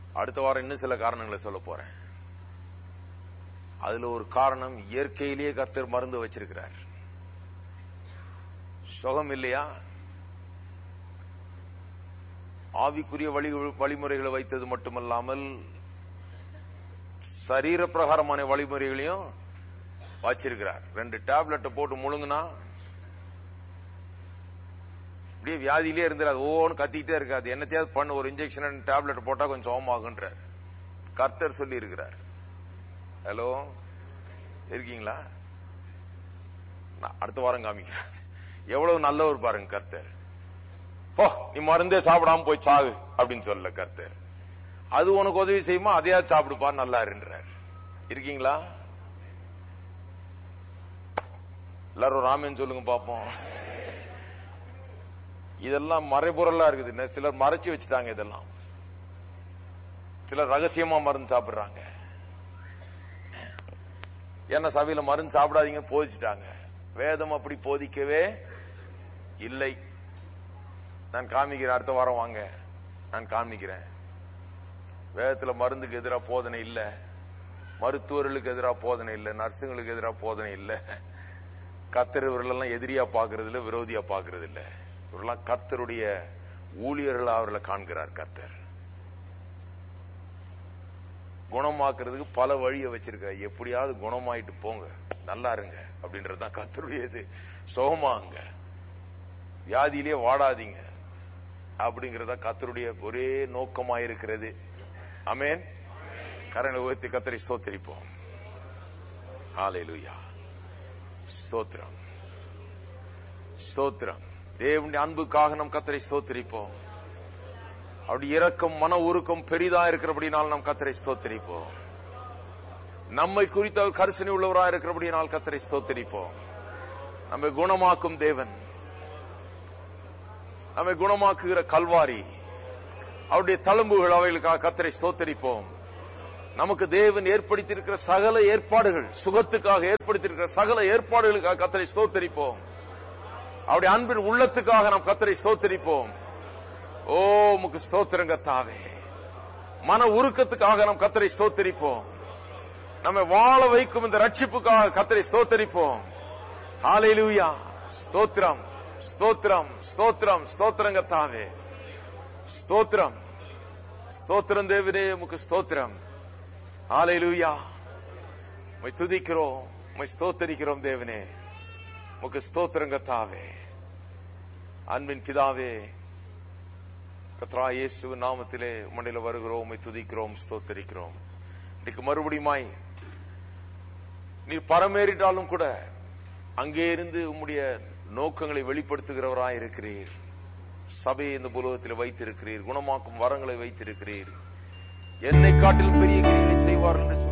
அடுத்த வாரம் இன்னும் சில காரணங்களை சொல்ல போறேன் அதுல ஒரு காரணம் இயற்கையிலேயே கர்த்தர் மருந்து வச்சிருக்கிறார் சுகம் இல்லையா ஆவிக்குரிய வழி வழிமுறைகளை வைத்தது மட்டுமல்லாமல் சரீர பிரகாரமான வழிமுறைகளையும் வச்சிருக்கிறார் ரெண்டு டேப்லெட்டை போட்டு முழுங்குனா அப்படியே வியாதியிலே இருந்துடாது ஓன்னு கத்திக்கிட்டே இருக்காது என்னத்தையாவது பண்ண ஒரு இன்ஜெக்ஷன் டேப்லெட் போட்டா கொஞ்சம் சோமாகுன்றார் கர்த்தர் சொல்லி இருக்கிறார் ஹலோ இருக்கீங்களா நான் அடுத்த வாரம் காமிக்கிறேன் எவ்வளவு நல்லவர் பாருங்க கர்த்தர் போ நீ மருந்தே சாப்பிடாம போய் சாகு அப்படின்னு சொல்லல கர்த்தர் அது உனக்கு உதவி செய்யுமா அதையாவது சாப்பிடுப்பா நல்லா இருன்றார் இருக்கீங்களா எல்லாரும் ராமன் சொல்லுங்க பாப்போம் இதெல்லாம் மறைபொருளா இருக்குது இன்னும் சிலர் மறைச்சு வச்சுட்டாங்க இதெல்லாம் சிலர் ரகசியமா மருந்து சாப்பிடுறாங்க ஏன்னா சபையில மருந்து சாப்பிடாதீங்க போதிச்சுட்டாங்க வேதம் அப்படி போதிக்கவே இல்லை நான் காமிக்கிறேன் அடுத்த வாரம் வாங்க நான் காமிக்கிறேன் வேதத்துல மருந்துக்கு எதிராக போதனை இல்ல மருத்துவர்களுக்கு எதிராக போதனை இல்ல நர்ஸுங்களுக்கு எதிராக போதனை இல்ல கத்தர் இவர்களெல்லாம் எதிரியா பாக்குறது இல்ல விரோதியா பாக்குறது இல்ல இவரெல்லாம் கர்த்தருடைய ஊழியர்களா அவர்களை காண்கிறார் கர்த்தர் குணமாக்குறதுக்கு பல வழியை வச்சிருக்க எப்படியாவது குணமாயிட்டு போங்க நல்லா இருங்க அப்படின்றதுதான் கர்த்தருடைய இது சுகமாங்க வியாதியிலே வாடாதீங்க அப்படிங்கறத கத்தருடைய ஒரே நோக்கமாயிருக்கிறது அமேன் கரனை உயர்த்தி கத்தரை ஸ்தோத்திரிப்போம் ஹalleluya ஸ்தோத்திரம் ஸ்தோத்திரம் தேவனுடைய அன்புக்காக நம் கத்தரை ஸ்தோத்திரிப்போம் அவருடைய இரக்கம் மன உருக்கம் பெரிதா இருக்கிறபடினால் நாம் கத்தரை ஸ்தோத்திரிப்போம் நம்மை குறித்த அவர் கரிசனை உள்ளவராக இருக்கிறபடினால் கத்தரை ஸ்தோத்திரிப்போம் நம்மை குணமாக்கும் தேவன் நம்மை குணமாக்குகிற கல்வாரி அவருடைய தழும்புகள் அவைகளுக்காக கத்தரை ஸ்தோத்தரிப்போம் நமக்கு தேவன் ஏற்படுத்தியிருக்கிற சகல ஏற்பாடுகள் சுகத்துக்காக ஏற்படுத்தியிருக்கிற சகல ஏற்பாடுகளுக்காக கத்தரை ஸ்தோத்தரிப்போம் அவருடைய அன்பின் உள்ளத்துக்காக நாம் கத்தரை ஸ்தோத்தரிப்போம் ஓ உமக்கு ஸ்தோத்திரங்கத்தாவே மன உருக்கத்துக்காக நாம் கத்தரை ஸ்தோத்தரிப்போம் நம்மை வாழ வைக்கும் இந்த ரட்சிப்புக்காக கத்தரை ஸ்தோத்தரிப்போம் ஹalleluya ஸ்தோத்திரம் ஸ்தோத்திரம் ஸ்தோத்திரம் ஸ்தோத்திரங்கத்தாவே ஸ்தோத்திரம் ஸ்தோத்திரம் தேவனே உமக்கு ஸ்தோத்திரம் ஹalleluya உம்மை துதிக்கிறோம் உம்மை ஸ்தோத்தரிக்கிறோம் தேவனே உமக்கு ஸ்தோத்திரங்கத்தாவே அன்பின் பிதாவே கத்ரா இயேசு நாமத்திலே உம்மிடையில வருகிறோம் உம்மை துதிக்கிறோம் ஸ்தோத்தரிக்கிறோம் இன்னைக்கு மறுபடியுமாய் நீர் பரமேறிட்டாலும் கூட அங்கே இருந்து உம்முடைய நோக்கங்களை வெளிப்படுத்துகிறவராய் இருக்கிறீர் சபையை இந்த புலகத்தில் வைத்திருக்கிறீர் குணமாக்கும் வரங்களை வைத்திருக்கிறீர் என்னை காட்டிலும் பெரிய கிரிகளை செய்வார் என்று